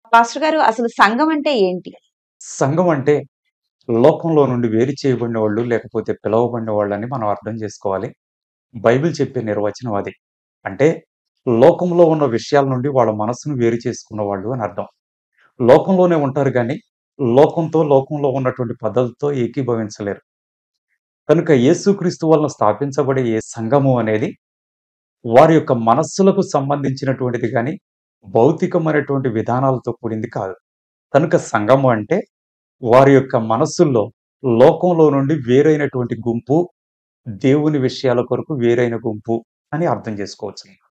Pastor గారు అసలు సంఘం అంటే ఏంటి? సంఘం అంటే లోకంలో నుండి వేరు చేయబడిన వాళ్ళు లేకపోతే పిలువబడిన వాళ్ళని మనం అర్థం చేసుకోవాలి. బైబిల్ చెప్పే నిర్వచనం అది. అంటే లోకంలో ఉన్న విషయాల నుండి వాళ్ళ మనస్సును వేరు చేసుకున్న వాళ్ళు అని అర్థం. లోకంలోనే ఉంటారు గానీ, లోకంతో లోకంలో ఉన్నటువంటి పద్ధతులతో ఏకీభవించలేరు. కనుక యేసుక్రీస్తు వలన స్థాపించబడే ఏ సంఘము అనేది వారి యొక్క మనస్సులకు సంబంధించినటువంటిది గానీ, భౌతికమైనటువంటి విధానాలతో కూడింది కాదు. కనుక సంఘము అంటే వారి యొక్క మనస్సుల్లో లోకంలో నుండి వేరైనటువంటి గుంపు, దేవుని విషయాల కొరకు వేరైన గుంపు అని అర్థం చేసుకోవచ్చు.